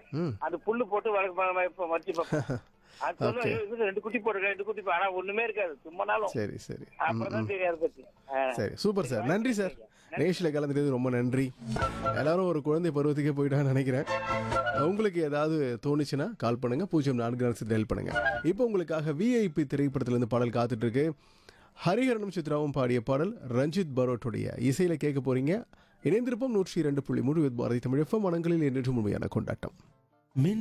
ம் அது புல்லு போட்டு வளர்க்க வச்சு பார்ப்போம் அது சொல்லுவோம், Okay. "ஏய், இதுக்கு ரெண்டு குட்டி போட்டுருக்க ரெண்டு குட்டி போ-" ஆனா ஒண்ணுமே இருக்காது சும்மானாலும் சரி சரி ம், அப்புறம் தான் தெரியாது பத்தி ஆ. சரி சூப்பர் சார் நன்றி சார் நேஷில் கலந்துட்டது ரொம்ப நன்றி எல்லாரும் ஒரு குழந்தை பருவத்துக்கே போயிட்டான்னு நினைக்கிறேன் உங்களுக்கு ஏதாவது தோணுச்சுன்னா கால் பண்ணுங்க பூஜ்ஜியம் நான்கு நாலு டெல் பண்ணுங்க இப்போ உங்களுக்காக விஐபி திரைப்படத்திலிருந்து பாடல் காத்துட்டு இருக்கு ஹரிஹரனும் சித்ராவும் பாடிய பாடல் ரஞ்சித் பரோட்டுடைய இசையில கேட்க போறீங்க இணைந்திருப்போம் நூற்றி இரண்டு புள்ளி மூணு வித் பாரதி தமிழ் எஃப்எம் மனங்களில் என்று முழுமையான கொண்டாட்டம்